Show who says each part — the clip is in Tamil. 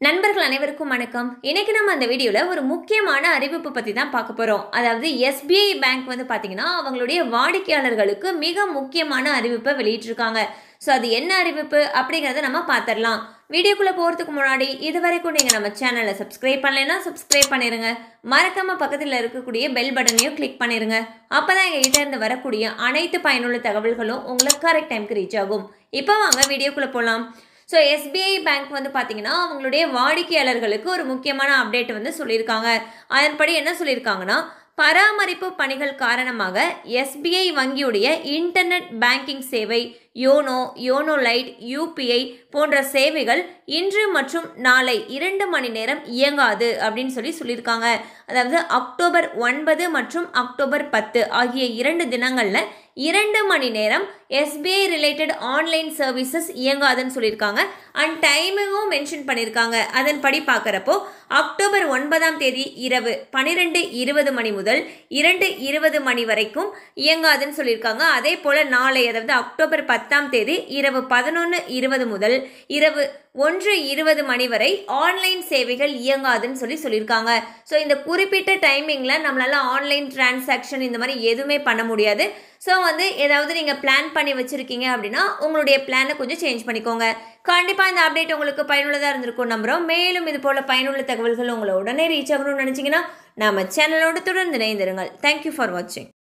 Speaker 1: நண்பர்கள் அனைவருக்கும் வணக்கம் இன்னைக்கு நம்ம அந்த வீடியோவில் ஒரு முக்கியமான அறிவிப்பு பற்றி தான் பார்க்க போகிறோம் அதாவது எஸ்பிஐ பேங்க் வந்து பார்த்தீங்கன்னா அவங்களுடைய வாடிக்கையாளர்களுக்கு மிக முக்கியமான அறிவிப்பை வெளியிட்டிருக்காங்க ஸோ அது என்ன அறிவிப்பு அப்படிங்கிறத நம்ம பார்த்துடலாம் வீடியோக்குள்ளே போகிறதுக்கு முன்னாடி இது வரைக்கும் நீங்கள் நம்ம சேனலை சப்ஸ்கிரைப் பண்ணலைன்னா சப்ஸ்கிரைப் பண்ணிடுங்க மறக்காம பக்கத்தில் இருக்கக்கூடிய பெல் பட்டனையும் கிளிக் பண்ணிடுங்க அப்போ தான் எங்கள் கிட்ட இருந்து வரக்கூடிய அனைத்து பயனுள்ள தகவல்களும் உங்களுக்கு கரெக்ட் டைம்க்கு ரீச் ஆகும் இப்போ வாங்க வீடியோக்குள்ளே போகலாம் ஸோ எஸ்பிஐ பேங்க் வந்து பார்த்தீங்கன்னா அவங்களுடைய வாடிக்கையாளர்களுக்கு ஒரு முக்கியமான அப்டேட் வந்து சொல்லியிருக்காங்க அதன்படி என்ன சொல்லியிருக்காங்கன்னா பராமரிப்பு பணிகள் காரணமாக எஸ்பிஐ வங்கியுடைய இன்டர்நெட் பேங்கிங் சேவை யோனோ யோனோ லைட் யூபிஐ போன்ற சேவைகள் இன்று மற்றும் நாளை இரண்டு மணி நேரம் இயங்காது அப்படின்னு சொல்லி சொல்லியிருக்காங்க அதாவது அக்டோபர் ஒன்பது மற்றும் அக்டோபர் பத்து ஆகிய இரண்டு தினங்களில் இரண்டு மணி நேரம் எஸ்பிஐ ரிலேட்டட் ஆன்லைன் சர்வீசஸ் இயங்காதுன்னு சொல்லியிருக்காங்க அண்ட் டைமிங்கும் மென்ஷன் பண்ணியிருக்காங்க அதன்படி பார்க்குறப்போ அக்டோபர் ஒன்பதாம் தேதி இரவு பன்னிரெண்டு இருபது மணி முதல் இரண்டு இருபது மணி வரைக்கும் இயங்காதுன்னு சொல்லியிருக்காங்க அதே போல் நாளை அதாவது அக்டோபர் பத்தாம் தேதி இரவு பதினொன்று இருபது முதல் இரவு ஒன்று இருபது மணி வரை ஆன்லைன் சேவைகள் இயங்காதுன்னு சொல்லி சொல்லியிருக்காங்க ஸோ இந்த குறிப்பிட்ட டைமிங்கில் நம்மளால ஆன்லைன் டிரான்சாக்ஷன் இந்த மாதிரி எதுவுமே பண்ண முடியாது ஸோ வந்து ஏதாவது நீங்கள் பிளான் பண்ணி வச்சுருக்கீங்க அப்படின்னா உங்களுடைய பிளானை கொஞ்சம் சேஞ்ச் பண்ணிக்கோங்க கண்டிப்பாக இந்த அப்டேட் உங்களுக்கு பயனுள்ளதாக இருந்திருக்கும் நம்புகிறோம் மேலும் இது போல் பயனுள்ள தகவல்கள் உங்களை உடனே ரீச் ஆகணும்னு நினச்சிங்கன்னா நம்ம சேனலோடு தொடர்ந்து இணைந்திருங்கள் தேங்க்யூ ஃபார் வாட்சிங்